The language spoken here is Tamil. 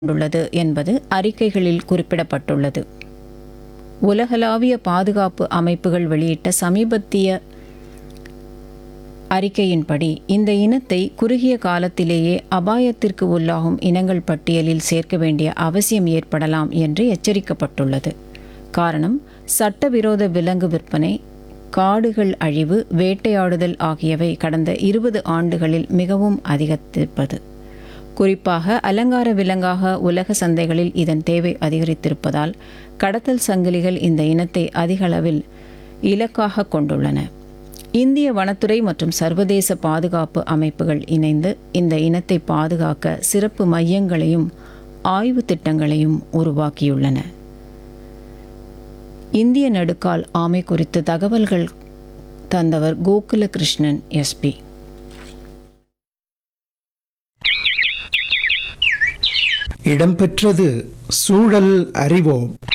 கொண்டுள்ளது என்பது அறிக்கைகளில் குறிப்பிடப்பட்டுள்ளது உலகளாவிய பாதுகாப்பு அமைப்புகள் வெளியிட்ட சமீபத்திய அறிக்கையின்படி இந்த இனத்தை குறுகிய காலத்திலேயே அபாயத்திற்கு உள்ளாகும் இனங்கள் பட்டியலில் சேர்க்க வேண்டிய அவசியம் ஏற்படலாம் என்று எச்சரிக்கப்பட்டுள்ளது காரணம் சட்டவிரோத விலங்கு விற்பனை காடுகள் அழிவு வேட்டையாடுதல் ஆகியவை கடந்த இருபது ஆண்டுகளில் மிகவும் அதிகரித்திருப்பது குறிப்பாக அலங்கார விலங்காக உலக சந்தைகளில் இதன் தேவை அதிகரித்திருப்பதால் கடத்தல் சங்கிலிகள் இந்த இனத்தை அதிகளவில் இலக்காக கொண்டுள்ளன இந்திய வனத்துறை மற்றும் சர்வதேச பாதுகாப்பு அமைப்புகள் இணைந்து இந்த இனத்தை பாதுகாக்க சிறப்பு மையங்களையும் ஆய்வு திட்டங்களையும் உருவாக்கியுள்ளன இந்திய நடுக்கால் ஆமை குறித்து தகவல்கள் தந்தவர் கோகுல கிருஷ்ணன் எஸ்பி இடம்பெற்றது சூழல் அறிவோம்